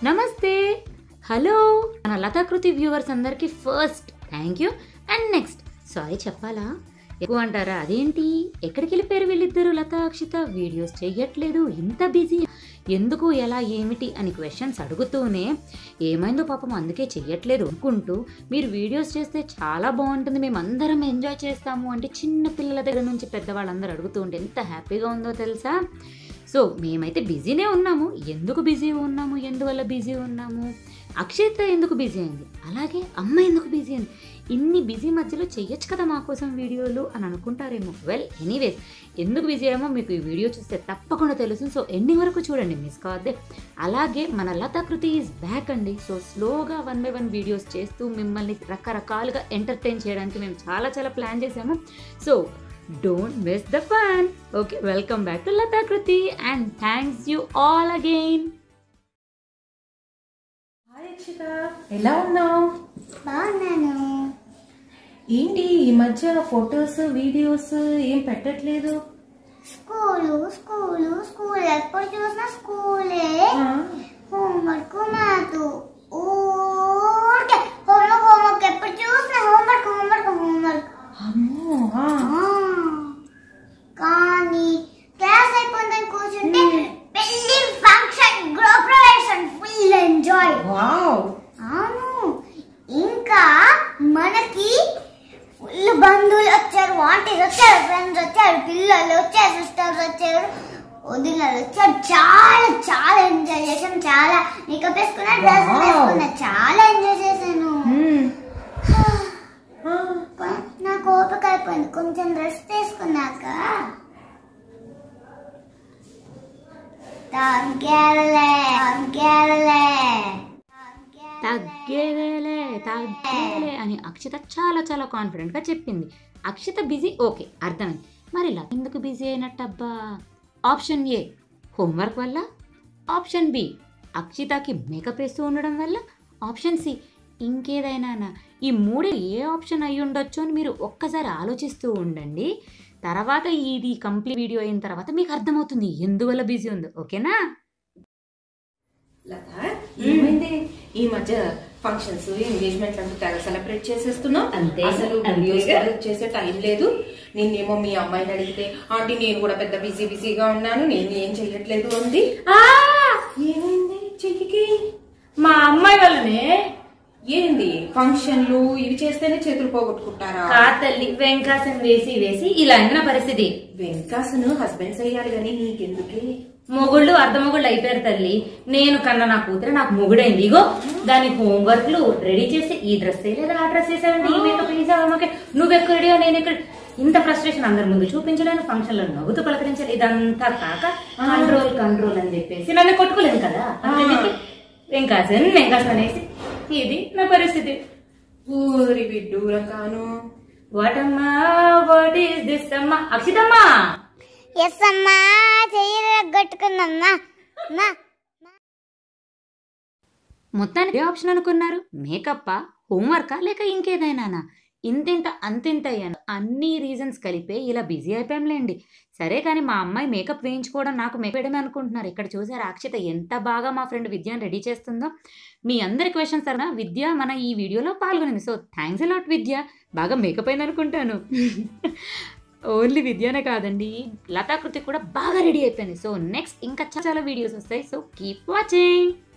నమస్తే హలో మన లతాకృతి వ్యూవర్స్ అందరికీ first thank you and next sorry చెప్పాలా ఎక్కువ అంటారా అదేంటి ఎక్కడికి వెళ్ళిపోయారు వీళ్ళిద్దరు లతా అక్షిత వీడియోస్ చెయ్యట్లేదు ఇంత బిజీ ఎందుకు ఎలా ఏమిటి అని క్వశ్చన్స్ అడుగుతూనే ఏమైందో పాపం అందుకే చెయ్యట్లేదు అనుకుంటూ మీరు వీడియోస్ చేస్తే చాలా బాగుంటుంది మేము అందరం ఎంజాయ్ చేస్తాము అంటే చిన్న పిల్లల దగ్గర నుంచి పెద్దవాళ్ళందరూ అడుగుతూ ఉంటే ఎంత హ్యాపీగా ఉందో తెలుసా సో మేమైతే బిజీనే ఉన్నాము ఎందుకు బిజీ ఉన్నాము ఎందువల్ల బిజీ ఉన్నాము అక్షిత ఎందుకు బిజీ అయింది అలాగే అమ్మ ఎందుకు బిజీ అయింది ఇన్ని బిజీ మధ్యలో చెయ్యొచ్చు కదా మా కోసం వీడియోలు అని అనుకుంటారేమో వెల్ ఎనీవేస్ ఎందుకు బిజీ అయ్యామో మీకు ఈ వీడియో చూస్తే తప్పకుండా తెలుసు సో ఎండింగ్ వరకు చూడండి మిస్ కావద్దే అలాగే మన లతాకృతి ఈజ్ బ్యాక్ అండి సో స్లోగా వన్ బై వన్ వీడియోస్ చేస్తూ మిమ్మల్ని రకరకాలుగా ఎంటర్టైన్ చేయడానికి మేము చాలా చాలా ప్లాన్ చేసాము so don't miss the fun okay welcome back to Latakriti and thanks you all again hi Akshita ఎలా ఉన్నావు బాగున్నాను ఏంటి ఈ మధ్య ఫొటోస్ వీడియోస్ ఏం పెట్టట్లేదు స్కూలు స్కూలు స్కూల్ ఎప్పుడు చూసినా స్కూలే ఆ, హోంవర్క్ మ్యాథ్ ఊరికే హోంవర్క్ హోంవర్క్ ఎప్పుడు చూసినా హోంవర్క్ హోంవర్క్ హోంవర్క్ అమ్మో ఆ, కానీ క్లాస్ అయిపోయిందని కూర్చుంటే పెళ్లి function group full enjoy wow అవును ఇంకా మనకి ఫుల్ బంధువులు వచ్చారు ఆంటీస్ వచ్చారు ఫ్రెండ్స్ వచ్చారు పిల్లలు వచ్చారు సిస్టర్స్ వచ్చారు వదినలు వచ్చారు చాలా చాలా ఎంజాయ్ చేసాం చాలా మేకప్ వేసుకున్నా డ్రెస్ Wow. వేసుకున్నా చాలా ఎంజాయ్ చేశాను మ్మ్. ఆ, కొ- నాకు ఓపిక అయిపోయింది కొంచెం రెస్ట్ తీసుకున్నాక తగ్గేలే తగ్గేలే తగ్గేవేలే తగ్గేవేలే అని అక్షిత చాలా చాలా కాన్ఫిడెంట్గా చెప్పింది అక్షిత బిజీ ఓకే అర్థమైంది మరి ఇలా ఎందుకు బిజీ అయినట్టబ్బా ఆప్షన్ ఏ హోంవర్క్ వల్ల ఆప్షన్ బి అక్షితకి మేకప్ వేస్తూ ఉండడం వల్ల ఆప్షన్ సి ఇంకేదైనా ఈ మూడే ఏ ఆప్షన్ అయి ఉండొచ్చు అని మీరు ఒక్కసారి ఆలోచిస్తూ ఉండండి తర్వాత ఇది కంప్లీట్ వీడియో అయిన తర్వాత మీకు అర్థమవుతుంది ఎందువల్ల బిజీ ఉందో ఓకేనా లత ఏమైంది ఈ మధ్య ఫంక్షన్స్ ఎంగేజ్మెంట్ అంటూ తెగ సెలబ్రేట్ చేసేస్తున్నాం అంతే, అసలు అంతేగా. వీడియోస్ కూడా చేసే టైం లేదు నిన్నేమో మీ అమ్మాయిని అడిగితే ఆంటీ నేను కూడా పెద్ద బిజీ బిజీగా ఉన్నాను నేను ఏం చెయ్యట్లేదు అంది ఏమైంది చెయ్యికి మా అమ్మాయి వల్లనే ఏంది ఫంక్షన్లు ఇవి చేస్తేనే చేతులు పోగొట్టుకుంటారా కా తల్లి వెంకాసం వేసి వేసి ఇలా అయిన పరిస్థితి వెంకాసును హస్బెండ్స్ అయ్యాలి కానీ నీకెందుకే మొగుళ్ళు అర్ధ మొగుళ్ళు అయిపోయారు తల్లి నేను కన్నా నా కూతురు నాకు మొగుడైంది ఇగో దాని హోంవర్క్లు రెడీ చేసి ఈ డ్రెస్ లేదా ఆ డ్రెస్ వేసావండి ఈ మేకప్ వేసావమ్మకే నువ్వెక్కడ రెడీ నేను ఎక్కడ ఇంత ఫ్రస్ట్రేషన్ అందరి ముందు చూపించలేను ఫంక్షన్ లో నవ్వుతూ పలకరించాలి ఇదంతా కాక కంట్రోల్ కంట్రోల్ అని చెప్పేసి నన్ను కొట్టుకోలేదు కదా అందుకని చెప్పి వెంకాసన్ వెంకాసన్ అనేసి ఇది నా పరిస్థితి ఊరి బిడ్డూరం కాను వాట్ అమ్మా వాట్ ఈస్ దిస్ అమ్మా అక్షితమ్మా ఎస్ అమ్మా చెయ్యి గట్టుకుందమ్మా అమ్మా మొత్తానికి ఏ ఆప్షన్ అనుకున్నారు మేకప్పా హోంవర్కా లేక ఇంకేదైనానా ఇంతింత అంతింత అయ్యాను అన్ని రీజన్స్ కలిపే ఇలా బిజీ అయిపోయాంలేండి సరే కానీ మా అమ్మాయి మేకప్ వేయించుకోవడం నాకు మేకప్ వేయడమే అనుకుంటున్నారు ఇక్కడ చూసారు అక్షిత ఎంత బాగా మా ఫ్రెండ్ విద్యను రెడీ చేస్తుందో మీ అందరి క్వశ్చన్స్ తరన విద్య మన ఈ వీడియోలో పాల్గొనింది సో థ్యాంక్స్ అలాట్ విద్య బాగా మేకప్ అయింది అనుకుంటాను ఓన్లీ విద్యనే కాదండి లతాకృతి కూడా బాగా రెడీ అయిపోయింది సో నెక్స్ట్ ఇంకా చాలా వీడియోస్ వస్తాయి సో కీప్ వాచింగ్